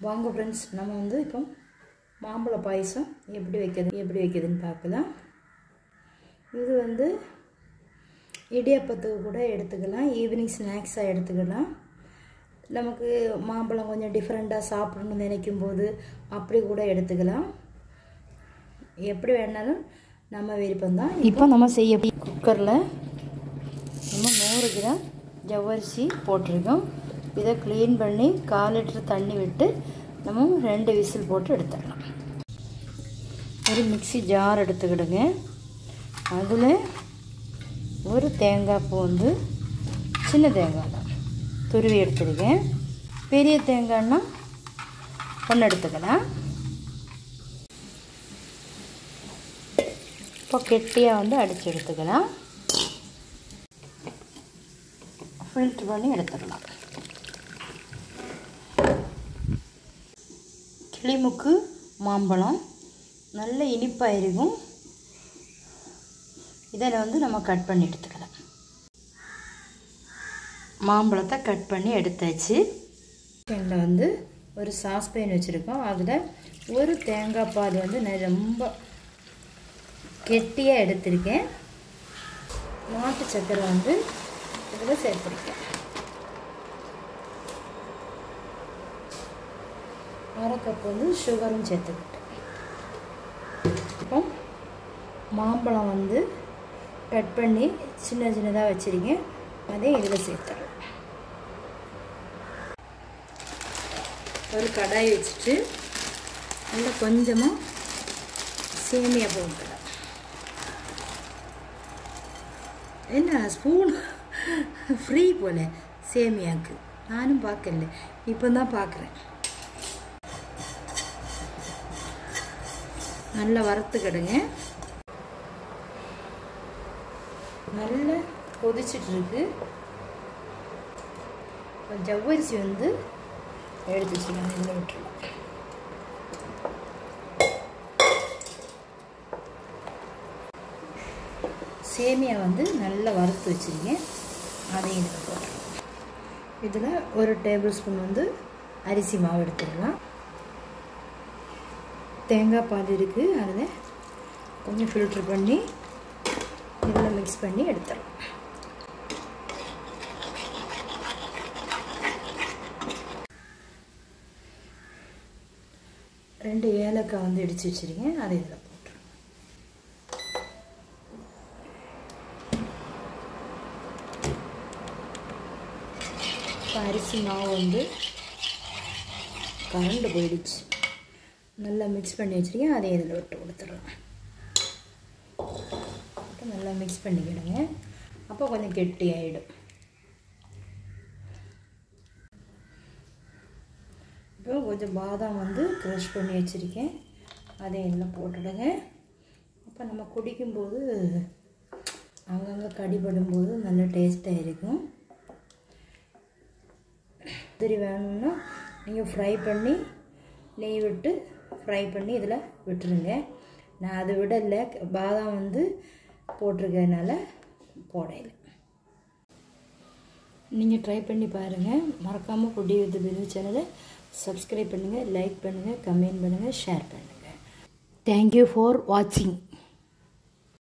வாங்க ஃப்ரெண்ட்ஸ் நம்ம வந்து இப்போ மாம்பழ பாயசம் எப்படி வைக்கிறது எப்படி வைக்கிறதுன்னு பார்க்கலாம் இது வந்து இடியாப்பத்துக்கு கூட எடுத்துக்கலாம் ஈவினிங் ஸ்நாக்ஸாக எடுத்துக்கலாம் நமக்கு மாம்பழம் கொஞ்சம் டிஃப்ரெண்ட்டாக சாப்பிடணும்னு நினைக்கும் போது அப்படி கூட எடுத்துக்கலாம் எப்படி வேணாலும் நம்ம விருப்பம்தான் இப்போ நம்ம செய்ய குக்கரில் நம்ம நூறு கிராம் ஜவ்வரிசி போட்டிருக்கோம் இதை க்ளீன் பண்ணி கால் லிட்டர் தண்ணி விட்டு நம்ம ரெண்டு விசில் போட்டு எடுத்துடலாம் ஒரு மிக்சி ஜார் எடுத்துக்கிடுங்க அதில் ஒரு தேங்காய் பூ வந்து சின்ன தேங்காய் தான் துருவி எடுத்துருக்கேன் பெரிய தேங்காய்னா ஒன்று எடுத்துக்கலாம் இப்போ கெட்டியாக வந்து அடித்து எடுத்துக்கலாம் ஃபில்ட்ரு பண்ணி எடுத்துடலாம் கிளிமுக்கு மாம்பழம் நல்ல இனிப்பாக இருக்கும் இதில் வந்து நம்ம கட் பண்ணி எடுத்துக்கலாம் மாம்பழத்தை கட் பண்ணி எடுத்தாச்சு இதில் வந்து ஒரு சாஸ்பேன் வச்சுருக்கோம் அதில் ஒரு தேங்காய் பால் வந்து நான் ரொம்ப கெட்டியாக எடுத்திருக்கேன் நாட்டு சக்கரை வந்து இதில் சேர்த்துருக்கேன் அரை கப் வந்து சுகரும் சேர்த்துக்கிட்டேன் இப்போ மாம்பழம் வந்து கட் பண்ணி சின்ன சின்னதாக வச்சுருக்கேன் அதே இதில் சேர்த்துறேன் ஒரு கடாய் வச்சுட்டு அதில் கொஞ்சமாக சேமியா போட்டுறேன் என்ன ஸ்பூன் ஃப்ரீ போல் சேமியாவுக்கு நானும் பார்க்கல இப்போ தான் பார்க்குறேன் நல்லா வறுத்துக்கிடுங்க நல்லா கொதிச்சிட்ருக்கு ஜவ்வரிசி வந்து எடுத்து வச்சுக்கலாம் இதில் விட்டுருலாம் சேமியா வந்து நல்லா வறுத்து வச்சுருக்கேன் அதையும் இதில் போட்டுருலாம் இதில் ஒரு டேபிள் ஸ்பூன் வந்து அரிசி மாவு எடுத்துடலாம் தேங்காய் பால் இருக்குது அதில் கொஞ்சம் ஃபில்ட்ரு பண்ணி இதில் மிக்ஸ் பண்ணி எடுத்துடலாம் ரெண்டு ஏலக்காய் வந்து இடித்து வச்சுருக்கேன் அதை இதில் போட்டுருவேன் இப்போ அரிசி மாவு வந்து கரண்டு போயிடுச்சு நல்லா மிக்ஸ் பண்ணி வச்சுருக்கேன் அதை இதில் விட்டு கொடுத்துடலாம் நல்லா மிக்ஸ் பண்ணிக்கிடுங்க அப்போ கொஞ்சம் கெட்டி ஆகிடும் இப்போ கொஞ்சம் பாதாம் வந்து க்ரஷ் பண்ணி வச்சுருக்கேன் அதை இதில் போட்டுடுங்க அப்போ நம்ம குடிக்கும்போது அங்கங்கே கடிபடும்போது நல்ல டேஸ்ட்டாக இருக்கும் திரி வேணும்னா நீங்கள் ஃப்ரை பண்ணி நெய் விட்டு ஃப்ரை பண்ணி இதில் விட்டுருங்க நான் அதை விடலை பாதாம் வந்து போட்டிருக்கனால போடையில நீங்கள் ட்ரை பண்ணி பாருங்கள் மறக்காமல் குடி வித் பிரிவு சேனலை சப்ஸ்கிரைப் பண்ணுங்கள் லைக் பண்ணுங்கள் கமெண்ட் பண்ணுங்கள் ஷேர் பண்ணுங்கள் தேங்க்யூ ஃபார் வாட்சிங்